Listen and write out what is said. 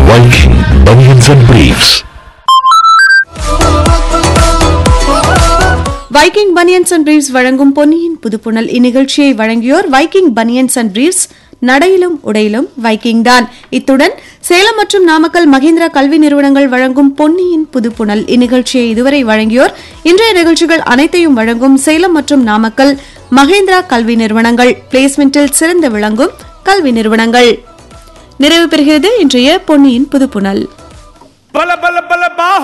Viking Bunions and Briefs. Viking banians and briefs வழங்கும் பொன்னியின் புதுப்புணல் இந்நிகழ்ச்சியை வழங்கியோர் வைக்கிங் பனியன்ஸ் அண்ட் பிரீவ்ஸ் நடையிலும் உடையிலும் வைக்கிங் தான் இத்துடன் சேலம் மற்றும் நாமக்கல் மகேந்திரா கல்வி நிறுவனங்கள் வழங்கும் பொன்னியின் புதுப்புணல் இந்நிகழ்ச்சியை இதுவரை வழங்கியோர் இன்றைய நிகழ்ச்சிகள் அனைத்தையும் வழங்கும் சேலம் மற்றும் நாமக்கல் மகேந்திரா கல்வி நிறுவனங்கள் பிளேஸ்மெண்டில் சிறந்து விளங்கும் கல்வி நிறுவனங்கள் நிறைவு பெறுகிறது இன்றைய பொன்னியின் புதுப்புணல் பல பல பல பா